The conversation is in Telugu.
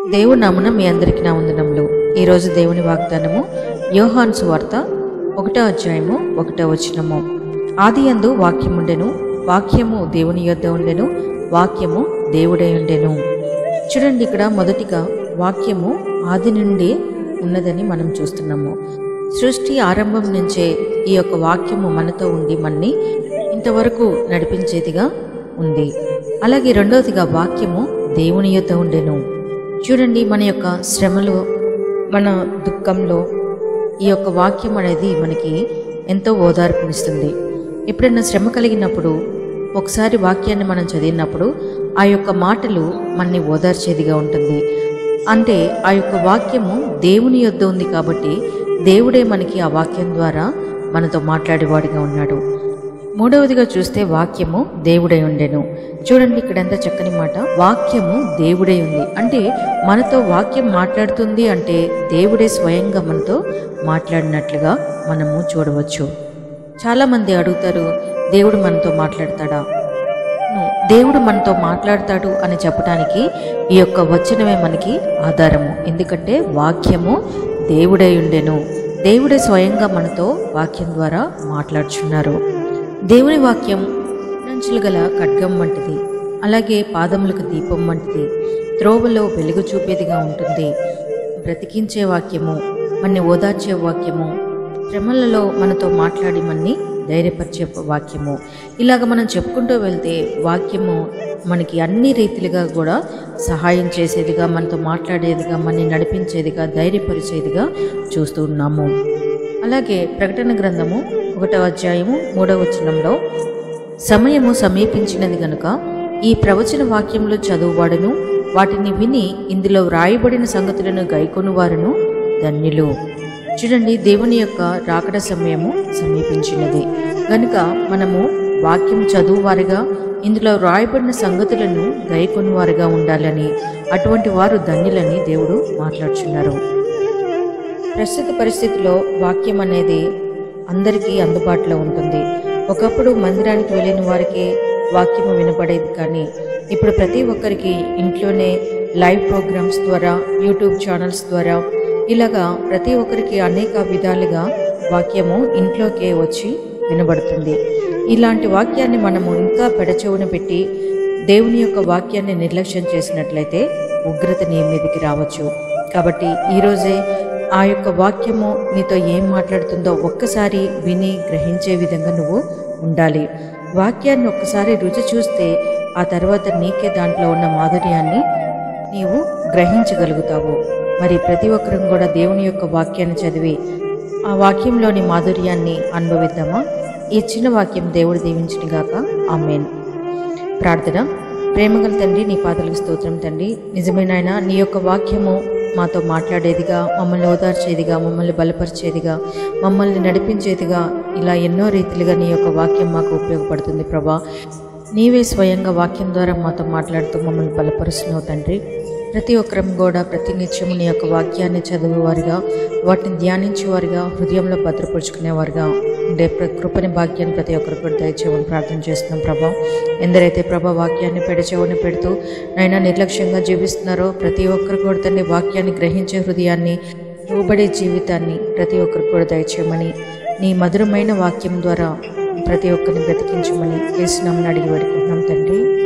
దేవుడి నామున మీ అందరికీ నా వందనములు ఈరోజు దేవుని వాగ్దానము యోహాను సువార్త ఒకటో అధ్యాయము ఒకటో వచనము ఆది యందు వాక్యముండెను వాక్యము దేవుని యొద్ద ఉండెను వాక్యము దేవుడై ఉండెను చూడండి ఇక్కడ మొదటిగా వాక్యము ఆది నుండి ఉన్నదని మనం చూస్తున్నాము సృష్టి ఆరంభం నుంచే ఈ యొక్క వాక్యము మనతో ఉండి మనని ఇంతవరకు నడిపించేదిగా ఉంది అలాగే రెండవదిగా వాక్యము దేవుని యొద్ద ఉండెను చూడండి మన యొక్క శ్రమలో మన దుఃఖంలో ఈ యొక్క వాక్యం అనేది మనకి ఎంతో ఓదార్పునిస్తుంది ఎప్పుడైనా శ్రమ కలిగినప్పుడు ఒకసారి వాక్యాన్ని మనం చదివినప్పుడు ఆ యొక్క మాటలు మనని ఓదార్చేదిగా ఉంటుంది అంటే ఆ యొక్క వాక్యము దేవుని యొద్ద ఉంది కాబట్టి దేవుడే మనకి ఆ వాక్యం ద్వారా మనతో మాట్లాడేవాడిగా ఉన్నాడు మూడవదిగా చూస్తే వాక్యము దేవుడై ఉండెను చూడండి ఇక్కడ ఎంత చక్కని మాట వాక్యము దేవుడై ఉంది అంటే మనతో వాక్యం మాట్లాడుతుంది అంటే దేవుడే స్వయంగా మనతో మాట్లాడినట్లుగా మనము చూడవచ్చు చాలామంది అడుగుతారు దేవుడు మనతో మాట్లాడతాడా అవును, దేవుడు మనతో మాట్లాడతాడు అని చెప్పడానికి ఈ యొక్క వచనమే మనకి ఆధారము ఎందుకంటే వాక్యము దేవుడై ఉండెను దేవుడే స్వయంగా మనతో వాక్యం ద్వారా మాట్లాడుచున్నారు దేవుని వాక్యం నంచులు గల ఖడ్గం వంటిది అలాగే పాదములకు దీపం వంటిది త్రోవలో వెలుగు చూపేదిగా ఉంటుంది బ్రతికించే వాక్యము మనని ఓదార్చే వాక్యము శ్రమలలో మనతో మాట్లాడి మనని ధైర్యపరిచే వాక్యము ఇలాగ మనం చెప్పుకుంటూ వెళ్తే వాక్యము మనకి అన్ని రీతిలుగా కూడా సహాయం చేసేదిగా మనతో మాట్లాడేదిగా మనని నడిపించేదిగా ధైర్యపరిచేదిగా చూస్తూ ఉన్నాము అలాగే ప్రకటన గ్రంథము ఒకటవ అధ్యాయము మూడవ వచనంలో సమయము సమీపించినది గనుక ఈ ప్రవచన వాక్యములు చదువువాడును వాటిని విని ఇందులో వ్రాయబడిన సంగతులను గైకొనువారును ధన్యులు చూడండి దేవుని యొక్క రాకడ సమయము సమీపించినది గనుక మనము వాక్యం చదువువారిగా ఇందులో వ్రాయబడిన సంగతులను గైకొనువారుగా ఉండాలని అటువంటి వారు ధన్యులని దేవుడు మాట్లాడుచున్నారు ప్రస్తుత పరిస్థితిలో వాక్యం అనేది అందరికీ అందుబాటులో ఉంటుంది ఒకప్పుడు మందిరానికి వెళ్ళిన వారికి వాక్యము వినపడేది కానీ ఇప్పుడు ప్రతి ఒక్కరికి ఇంట్లోనే లైవ్ ప్రోగ్రామ్స్ ద్వారా యూట్యూబ్ ఛానల్స్ ద్వారా ఇలాగా ప్రతి ఒక్కరికి అనేక విధాలుగా వాక్యము ఇంట్లోకే వచ్చి వినబడుతుంది ఇలాంటి వాక్యాన్ని మనము ఇంకా పెడచెవున పెట్టి దేవుని యొక్క వాక్యాన్ని నిర్లక్ష్యం చేసినట్లయితే ఉగ్రత నీ మీదకి రావచ్చు కాబట్టి ఈరోజే ఆ యొక్క వాక్యము నీతో ఏం మాట్లాడుతుందో ఒక్కసారి విని గ్రహించే విధంగా నువ్వు ఉండాలి వాక్యాన్ని ఒక్కసారి రుచి చూస్తే ఆ తర్వాత నీకే దాంట్లో ఉన్న మాధుర్యాన్ని నీవు గ్రహించగలుగుతావు మరి ప్రతి ఒక్కరం కూడా దేవుని యొక్క వాక్యాన్ని చదివి ఆ వాక్యంలోని మాధుర్యాన్ని అనుభవిద్దామా ఈ చిన్న వాక్యం దేవుడు దీవించునిగాక ఆమెన్ ప్రార్థన ప్రేమగల తండ్రి నీ పాదలకు స్తోత్రం తండ్రి నిజమైన ఆయన నీ యొక్క వాక్యము మాతో మాట్లాడేదిగా మమ్మల్ని ఓదార్చేదిగా మమ్మల్ని బలపరిచేదిగా మమ్మల్ని నడిపించేదిగా ఇలా ఎన్నో రీతిలుగా నీ యొక్క వాక్యం మాకు ఉపయోగపడుతుంది ప్రభా నీవే స్వయంగా వాక్యం ద్వారా మాతో మాట్లాడుతూ మమ్మల్ని బలపరుస్తున్నావు తండ్రి ప్రతి ఒక్కరం కూడా ప్రతి నిత్యము నీ యొక్క వాక్యాన్ని చదివేవారుగా వాటిని ధ్యానించేవారుగా హృదయంలో భద్రపరుచుకునేవారుగా ఉండే ప్ర- కృపని భాగ్యాన్ని ప్రతి ఒక్కరికి కూడా దయచేయమని ప్రార్థన చేస్తున్నాం ప్రభా ఎందరైతే ప్రభా వాక్యాన్ని పెడచేవని పెడుతూ నైనా నిర్లక్ష్యంగా జీవిస్తున్నారో ప్రతి ఒక్కరు కూడా తండ్రి వాక్యాన్ని గ్రహించే హృదయాన్ని లోబడే జీవితాన్ని ప్రతి ఒక్కరికి కూడా దయచేయమని నీ మధురమైన వాక్యం ద్వారా ప్రతి ఒక్కరిని బ్రతికించమని వేసినామని అడిగి వేడుకుంటున్నాం తండ్రి